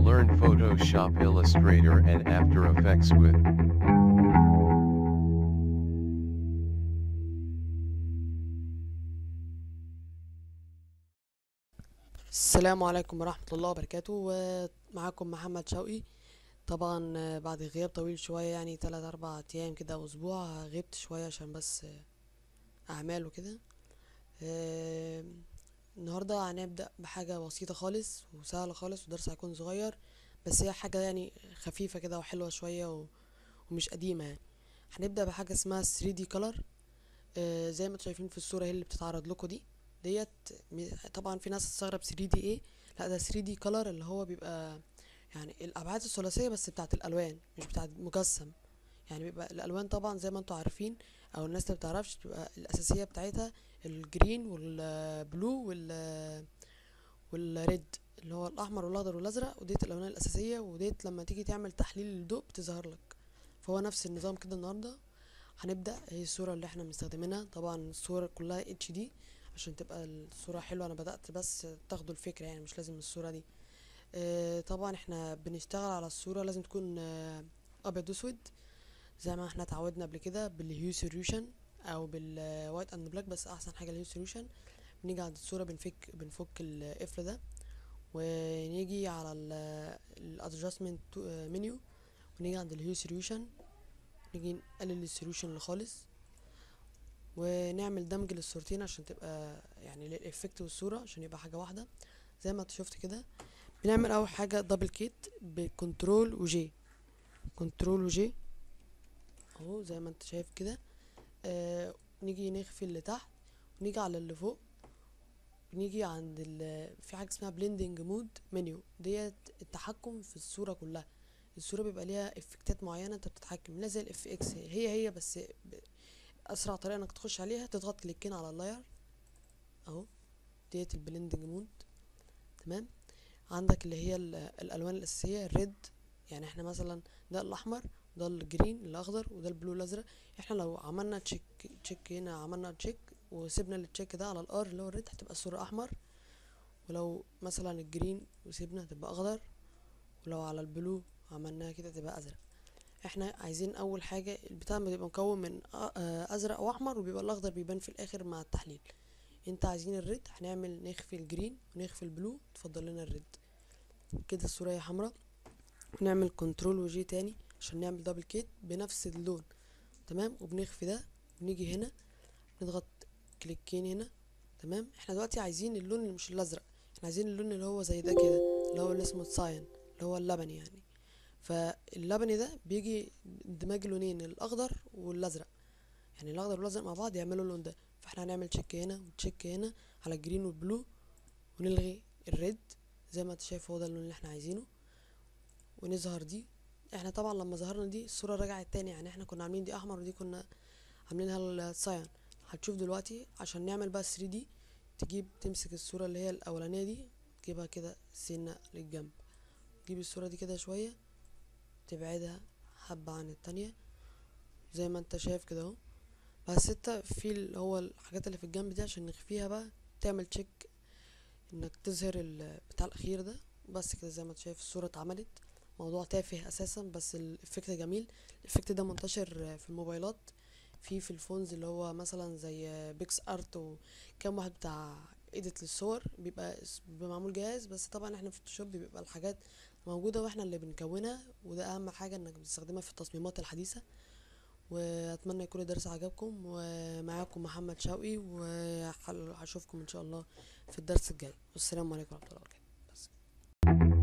Learn Photoshop Illustrator and After Effects with السلام عليكم ورحمة الله وبركاته ومعاكم محمد شوقي طبعا آه، بعد غياب طويل شوية يعني تلات أربع أيام كده أو أسبوع غبت شوية عشان بس آه، أعمال وكده آه، النهاردة هنبدأ بحاجة بسيطة خالص وسهلة خالص ودرس هيكون صغير بس هي حاجة يعني خفيفة كده وحلوة شوية و- ومش قديمة يعني هنبدأ بحاجة اسمها 3D color آه، زي ما انتوا شايفين في الصورة هي اللي بتتعرض لكم دي ديت م- طبعا في ناس تستغرب 3D ايه لا ده 3D color اللي هو بيبقى يعني الابعاد الثلاثيه بس بتاعت الالوان مش بتاعت مجسم يعني بيبقى الالوان طبعا زي ما انتوا عارفين او الناس اللي بتعرفش بتبقى الاساسيه بتاعتها الجرين والبلو وال والريد اللي هو الاحمر والاخضر والازرق وديت الالوان الاساسيه وديت لما تيجي تعمل تحليل للضوء بتظهر لك فهو نفس النظام كده النهارده هنبدا هي الصوره اللي احنا مستخدمينها طبعا الصوره كلها اتش دي عشان تبقى الصوره حلوه انا بدات بس تاخدوا الفكره يعني مش لازم الصوره دي آه، طبعا احنا بنشتغل على الصورة لازم تكون آه، ابيض واسود زي ما احنا اتعودنا قبل كده بالهيو سوليوشن او بالوايت اند بلاك بس احسن حاجة الهيو سوليوشن بنيجي عند الصورة بنفك بنفك القفل ده ونيجي على الادجستمنت منيو ونيجي عند الهيو سوليوشن نيجي نقلل السوليوشن خالص ونعمل دمج للصورتين عشان تبقى يعني للإفكت والصورة عشان يبقى حاجة واحدة زي ما انت شفت كده بنعمل اول حاجه دبل كيت بكنترول وجي كنترول وجي اهو زي ما انت شايف كده آه نيجي نخفي اللي تحت ونيجي على اللي فوق ونيجي عند ال في حاجه اسمها بليندنج مود منيو ديت التحكم في الصوره كلها الصوره بيبقى ليها افكتات معينه انت بتتحكم لا زي الاف اكس هي هي بس ب- اسرع طريقه انك تخش عليها تضغط كليكين على اللاير اهو ديت البليندنج مود تمام عندك اللي هي ال- الالوان الاساسيه الريد يعني احنا مثلا ده الاحمر ده الجرين الاخضر وده البلو الازرق احنا لو عملنا تشيك تشيك هنا عملنا تشيك وسيبنا التشيك ده على الار اللي هو الريد هتبقى الصوره احمر ولو مثلا الجرين وسيبنا هتبقى اخضر ولو على البلو عملناها كده تبقى ازرق احنا عايزين اول حاجه البتاع بيبقى مكون من أ- آه، ازرق واحمر وبيبقى الاخضر بيبان في الاخر مع التحليل انت عايزين الريد هنعمل نخفي الجرين ونخفي البلو تفضل لنا الريد كده الصورة هي حمراء ونعمل كنترول وجي تاني عشان نعمل دبل كيت بنفس اللون تمام وبنخفي ده ونيجي هنا نضغط كليكين هنا تمام احنا دلوقتي عايزين اللون اللي مش الازرق احنا عايزين اللون اللي هو زي ده كده اللي هو اللي اسمه ساين اللي هو اللبني يعني فاللبني ده بيجي دماج لونين الاخضر والازرق يعني الاخضر والازرق مع بعض يعملوا اللون ده فاحنا هنعمل تشيك هنا وتشيك هنا على الجرين والبلو ونلغي الريد زي ما انت شايف هو ده اللون اللي احنا عايزينه ونظهر دي احنا طبعا لما ظهرنا دي الصورة رجعت تاني يعني احنا كنا عاملين دي احمر ودي كنا عاملينها الصيان هتشوف دلوقتي عشان نعمل بقى 3 دي تجيب تمسك الصورة اللي هي الاولانية دي تجيبها كده سنة للجنب تجيب الصورة دي كده شوية تبعدها حبة عن التانية زي ما انت شايف كده اهو بس انت في اللي هو الحاجات اللي في الجنب دي عشان نخفيها بقى تعمل تشيك انك تظهر ال- بتاع الاخير ده بس كده زي ما انت شايف الصورة اتعملت موضوع تافه اساسا بس الافكت جميل الافكت ده منتشر في الموبايلات في في الفونز اللي هو مثلا زي بيكس ارت وكام واحد بتاع ايديت للصور بيبقى اس- بيبقى معمول جاهز بس طبعا احنا في الفوتوشوب بيبقى الحاجات موجودة واحنا اللي بنكونها وده اهم حاجة انك بتستخدمها في التصميمات الحديثة واتمنى يكون الدرس عجبكم ومعاكم محمد شوقي وهشوفكم ان شاء الله في الدرس الجاي والسلام عليكم ورحمة الله وبركاته